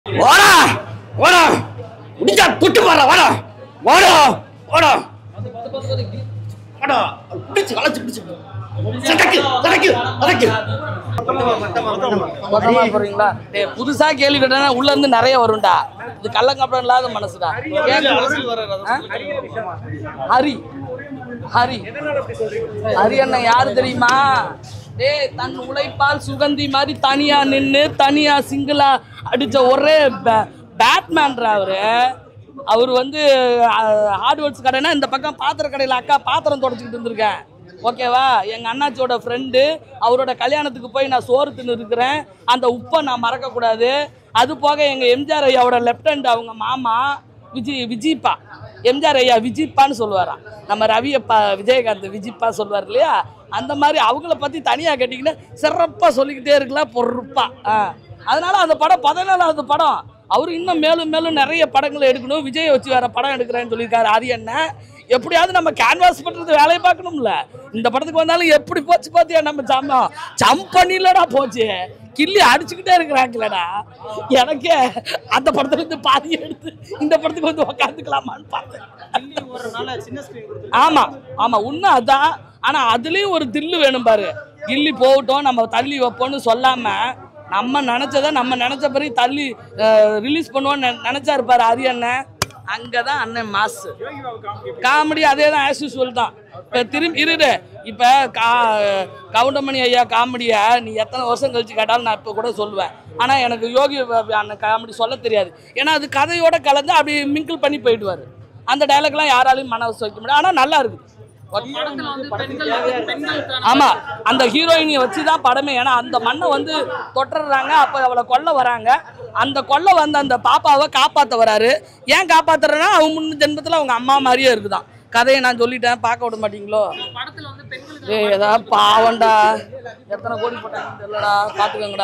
வாடா வாடா முடிஞ்சா தொட்டு பாடுறா வாடா வாடா வாடா வாடா பிடிச்சு வளைச்சு பிடிச்சு சடக்கு சடக்கு சடக்கு மொத்தமா போறீங்களா டேய் புதுசா கேள்வி கேட்டா உள்ள இருந்து நிறைய வரும்டா இது கள்ளங்கப்படம் இல்லாத மனசுடா ஆ? ஹரி ஹரி ஹரி அண்ணன் யாரு தெரியுமா டேய் தன் உழைப்பால் சுகந்தி மாதிரி தனியா நின்னு தனியா சிங்கிளா அடிச்ச ஒரே பே- பேட்மேன்ரா அவரு அவர் வந்து ஹார்ட்வேர்ட்ஸ் கடைனா இந்த பக்கம் பாத்திர கடையில் அக்கா பாத்திரம் தொடச்சிக்கிட்டு இருந்திருக்கேன் ஓகேவா எங்கள் அண்ணாச்சியோட ஃப்ரெண்டு அவரோட கல்யாணத்துக்கு போய் நான் சோறு தின்னு இருக்கிறேன் அந்த உப்பை நான் மறக்கக்கூடாது அது போக எங்கள் எம்ஜிஆர் ஐயாவோட லெஃப்டண்ட் அவங்க மாமா விஜய் விஜிப்பா எம்ஜிஆர் ஐயா விஜிப்பான்னு சொல்லுவாராம் நம்ம ரவியப்பா விஜயகாந்த் விஜிப்பா சொல்லுவார் இல்லையா அந்த மாதிரி அவங்கள பற்றி தனியாக கேட்டிங்கன்னா சிறப்பாக சொல்லிக்கிட்டே இருக்கலாம் பொறுப்பா ஆ அதனால அந்த படம் பதினேழாவது படம் அவர் இன்னும் மேலும் மேலும் நிறைய படங்களை எடுக்கணும் விஜயை வச்சு வேற படம் எடுக்கிறேன்னு சொல்லியிருக்காரு அது என்ன எப்படியாவது நம்ம கேன்வாஸ் பண்றது வேலையை பார்க்கணும்ல இந்த படத்துக்கு வந்தாலும் எப்படி போச்சு பாத்தியா நம்ம ஜாமான் ஜம்ப் பண்ணிலடா போச்சு கிள்ளி அடிச்சுக்கிட்டே இருக்கிறாங்களடா எனக்கே அந்த படத்துல இருந்து பாதி எடுத்து இந்த படத்துக்கு வந்து உக்காந்துக்கலாமான்னு பார்த்தேன் ஆமா ஆமா உண்மை அதான் ஆனா அதுலயும் ஒரு தில்லு வேணும் பாரு கில்லி போகட்டும் நம்ம தள்ளி வைப்போம்னு சொல்லாம நம்ம நினைச்சதை நம்ம நினைச்ச பிறகு தள்ளி ரிலீஸ் பண்ணுவோம்னு நெ- நினைச்சாரு பாரு அரி அண்ணன் அங்கதான் அண்ணன் மாசு காமெடி அதே தான் ஆஸ் யூஸ்வல் தான் இப்போ திரும்பி இருடு இப்போ கா கவுண்டமணி ஐயா காமெடியை நீ எத்தனை வருஷம் கழிச்சு கேட்டாலும் நான் இப்போ கூட சொல்லுவேன் ஆனால் எனக்கு யோகி பாபு அண்ணன் காமெடி சொல்ல தெரியாது ஏன்னா அது கதையோட கலந்து அப்படி மிங்கிள் பண்ணி போயிடுவார் அந்த டைலாக்லாம் யாராலையும் மனசு வைக்க முடியாது ஆனால் நல்லா இருக்குது ஆமா அந்த ஹீரோயினியை வச்சு தான் படமே ஏன்னா அந்த மண்ணை வந்து தொட்டுறாங்க அப்போ அவளை கொல்ல வராங்க அந்த கொல்ல வந்த அந்த பாப்பாவை காப்பாத்த வராரு ஏன் காப்பாத்துறேன்னா அவங்க முன்ன ஜென்மத்தில் அவங்க அம்மா மாதிரியே இருக்குதான் கதையை நான் சொல்லிட்டேன் பார்க்க விட மாட்டீங்களோ ஏய் ஏதாவது பாவம்டா எத்தனை கோடி போட்டாங்கன்னு தெரியலடா பார்த்துக்கோங்கடா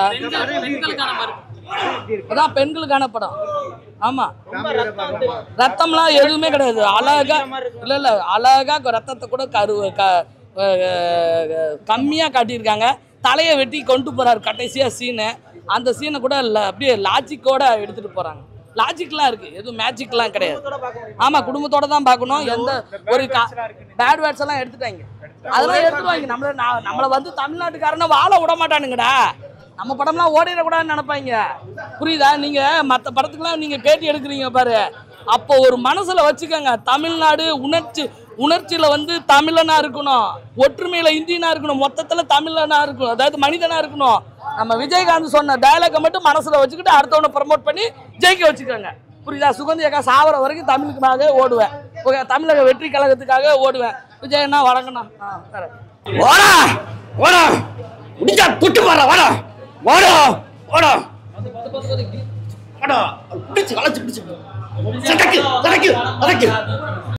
அதான் பெண்களுக்கான படம் ஆமா ரத்தம்லாம் எதுவுமே கிடையாது அழகா இல்ல இல்ல அழகா ரத்தத்தை கூட கரு க அஹ் கம்மியா காட்டியிருக்காங்க தலையை வெட்டி கொண்டு போறாரு கடைசியா சீனு அந்த சீனை கூட இல்ல அப்படியே லாஜிக்கோட எடுத்துட்டு போறாங்க லாஜிக்லாம் இருக்கு எதுவும் மேஜிக்லாம் கிடையாது ஆமா குடும்பத்தோட தான் பார்க்கணும் எந்த ஒரு பேட் வேர்ட்ஸ் எல்லாம் எடுத்துட்டாங்க அதெல்லாம் எடுத்துருவாங்க நம்மள நான் நம்மளை வந்து தமிழ்நாட்டுக்காரனை வாழ விட மாட்டானுங்கடா நம்ம படம்லாம் ஓடிடக்கூடாதுன்னு நினைப்பாங்க புரியுதா நீங்க மற்ற படத்துக்குலாம் நீங்க பேட்டி எடுக்கிறீங்க பாரு அப்போ ஒரு மனசுல வச்சுக்கோங்க தமிழ்நாடு உணர்ச்சி உணர்ச்சியில வந்து தமிழனா இருக்கணும் ஒற்றுமையில இந்தியனா இருக்கணும் மொத்தத்துல தமிழனா இருக்கணும் அதாவது மனிதனா இருக்கணும் நம்ம விஜயகாந்த் சொன்ன டயலாக்கை மட்டும் மனசுல வச்சுக்கிட்டு அடுத்தவனை ப்ரமோட் பண்ணி ஜெயிக்க வச்சுக்கோங்க புரியுதா சுகந்தி அக்கா சாவர வரைக்கும் தமிழுக்காக ஓடுவேன் ஓகே தமிழக வெற்றி கழகத்துக்காக ஓடுவேன் விஜயண்ணா வணக்கண்ணா ஆ தரேன் வாடா வாடா முடிஞ்சா தொட்டு பாடுறா வாடா வாடா வாடா வாடா பிடிச்சு வளைச்சு பிடிச்சு சடக்கு சடக்கு சடக்கு